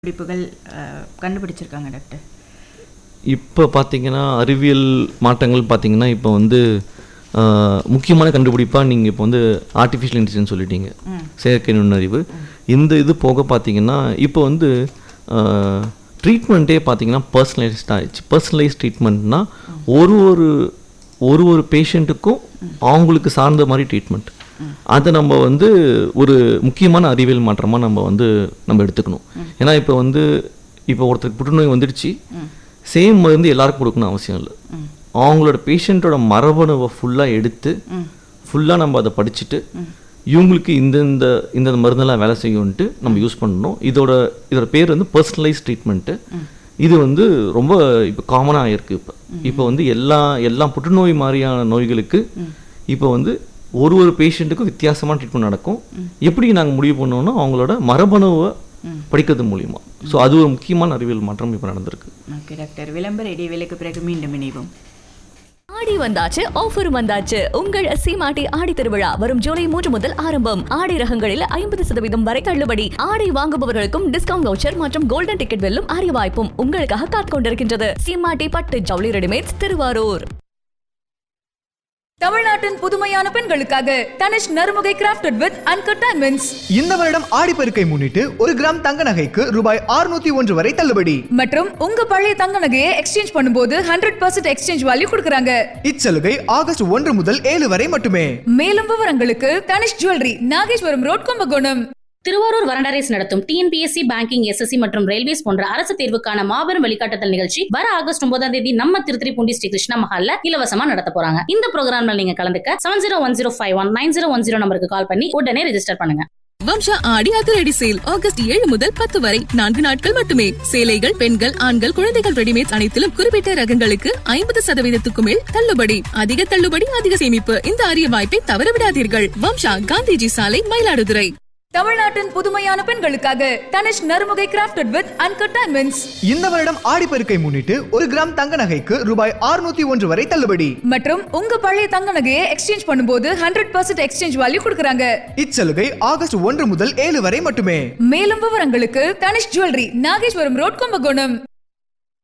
கண்டுபிடிப்புகள் அஹ், கண்டுபிடிச்சிருக்காங்க டாக்டர் இப்போ பார்த்தீங்கன்னா அறிவியல் மாற்றங்கள் பார்த்தீங்கன்னா இப்போ வந்து ஆஹ், முக்கியமான கண்டுபிடிப்பாக நீங்கள் இப்போ வந்து ஆர்டிஃபிஷியல் இன்டெலிஜென்ஸ் சொல்லிட்டீங்க செயற்கை நுண்ணறிவு இந்த இது போக பார்த்தீங்கன்னா இப்போ வந்து ட்ரீட்மெண்ட்டே பார்த்தீங்கன்னா பர்சனலைஸ்ட் ஆயிடுச்சு பர்சனலைஸ் ட்ரீட்மெண்ட்னா ஒரு ஒரு ஒரு ஒரு பேஷண்ட்டுக்கும் அவங்களுக்கு சார்ந்த மாதிரி ட்ரீட்மெண்ட் அதை நம்ம வந்து ஒரு முக்கியமான அறிவியல் மாற்றமாக நம்ம வந்து நம்ம எடுத்துக்கணும் ஏன்னா இப்போ வந்து இப்போ ஒருத்தருக்கு புற்றுநோய் வந்துடுச்சு சேம் மருந்து எல்லாருக்கும் கொடுக்கணும் அவசியம் இல்லை அவங்களோட பேஷண்ட்டோட மரபணுவை ஃபுல்லாக எடுத்து ஃபுல்லாக நம்ம அதை படிச்சுட்டு இவங்களுக்கு இந்தந்த இந்த மருந்தெல்லாம் வேலை செய்யும்ன்ட்டு நம்ம யூஸ் பண்ணணும் இதோட இதோட பேர் வந்து பர்சனலைஸ் ட்ரீட்மெண்ட்டு இது வந்து ரொம்ப இப்போ காமனாக ஆயிருக்கு இப்போ இப்போ வந்து எல்லா எல்லா புற்றுநோய் மாதிரியான நோய்களுக்கு இப்போ வந்து ஒரு ஒரு பேஷண்ட்டுக்கும் வித்தியாசமான ட்ரீட்மெண்ட் நடக்கும் எப்படி நாங்கள் முடிவு பண்ணோம்னா அவங்களோட மரபணுவை படிக்கிறது மூலியமா ஸோ அது ஒரு முக்கியமான அறிவியல் மாற்றம் இப்போ நடந்திருக்கு ஓகே டாக்டர் விளம்பர இடைவேளைக்கு பிறகு மீண்டும் இணைவோம் ஆடி வந்தாச்சு ஆஃபர் வந்தாச்சு உங்கள் சீமாட்டி ஆடி திருவிழா வரும் ஜூலை மூன்று முதல் ஆரம்பம் ஆடை ரகங்களில் ஐம்பது சதவீதம் வரை தள்ளுபடி ஆடை வாங்குபவர்களுக்கும் டிஸ்கவுண்ட் வவுச்சர் மற்றும் கோல்டன் டிக்கெட் வெல்லும் அரிய வாய்ப்பும் உங்களுக்காக காத்துக் கொண்டிருக்கின்றது சீமாட்டி பட்டு ஜவுளி ரெடிமேட்ஸ் திருவாரூர் தமிழ்நாட்டின் புதுமையான பெண்களுக்காக Tanishq Narumugai crafted with uncut diamonds இந்த வருடம் ஆடிப்பெருக்கை முன்னிட்டு ஒரு கிராம் தங்க நகைக்கு ரூபாய் 601 ஒன்று வரை தள்ளுபடி மற்றும் உங்க பழைய தங்க நகையை எக்ஸ்சேஞ்ச் பண்ணும்போது ஹண்ட்ரட் பர்சன்ட் எக்ஸ்சேஞ்ச் வேல்யூ கொடுக்கறாங்க இச்சலுகை ஆகஸ்ட் ஒன்று முதல் ஏழு வரை மட்டுமே மேலும் விவரங்களுக்கு தனிஷ் ஜுவல்லரி நாகேஸ்வரம் ரோட் கும்பகோணம் திருவாரூர் வரண்டரைஸ் நடத்தும் டிஎன்பிஎஸ்சி பேங்கிங் எஸ்எஸ்சி மற்றும் ரயில்வேஸ் போன்ற அரசு தேர்வுக்கான மாபெரும் வழிகாட்டுதல் நிகழ்ச்சி வர ஆகஸ்ட் ஒன்பதாம் தேதி நம்ம திருத்திரிப்பூண்டி ஸ்ரீ கிருஷ்ணா மஹால்ல இலவசமா நடத்த போறாங்க இந்த ப்ரோக்ராம்ல நீங்க கலந்துக்க seven zero one zero five one nine zero one zero நம்பருக்கு கால் பண்ணி உடனே ரெஜிஸ்டர் பண்ணுங்க வம்சா ஆடி அதிரடி சேல் ஆகஸ்ட் ஏழு முதல் பத்து வரை நான்கு நாட்கள் மட்டுமே சேலைகள் பெண்கள் ஆண்கள் குழந்தைகள் ரெடிமேட் அனைத்திலும் குறிப்பிட்ட ரகங்களுக்கு ஐம்பது சதவீதத்துக்கு மேல் தள்ளுபடி அதிக தள்ளுபடி அதிக சேமிப்பு இந்த அரிய வாய்ப்பை தவறவிடாதீர்கள் வம்சா காந்திஜி சாலை மயிலாடுதுறை தமிழ்நாட்டின் புதுமையான பெண்களுக்காக Tanishq Narumugai crafted with uncut diamonds இந்த வருடம் ஆடிப்பெருக்கை முன்னிட்டு ஒரு கிராம் தங்க நகைக்கு ரூபாய் 601 ஒன்று வரை தள்ளுபடி மற்றும் உங்க பழைய தங்க நகையை எக்ஸ்சேஞ்ச் பண்ணும்போது ஹண்ட்ரட் பர்சன்ட் எக்ஸ்சேஞ்ச் வேல்யூ கொடுக்கறாங்க இச்சலுகை ஆகஸ்ட் ஒன்று முதல் ஏழு வரை மட்டுமே மேலும் விவரங்களுக்கு தனிஷ் ஜுவல்லரி நாகேஸ்வரம் ரோட் கும்பகோணம்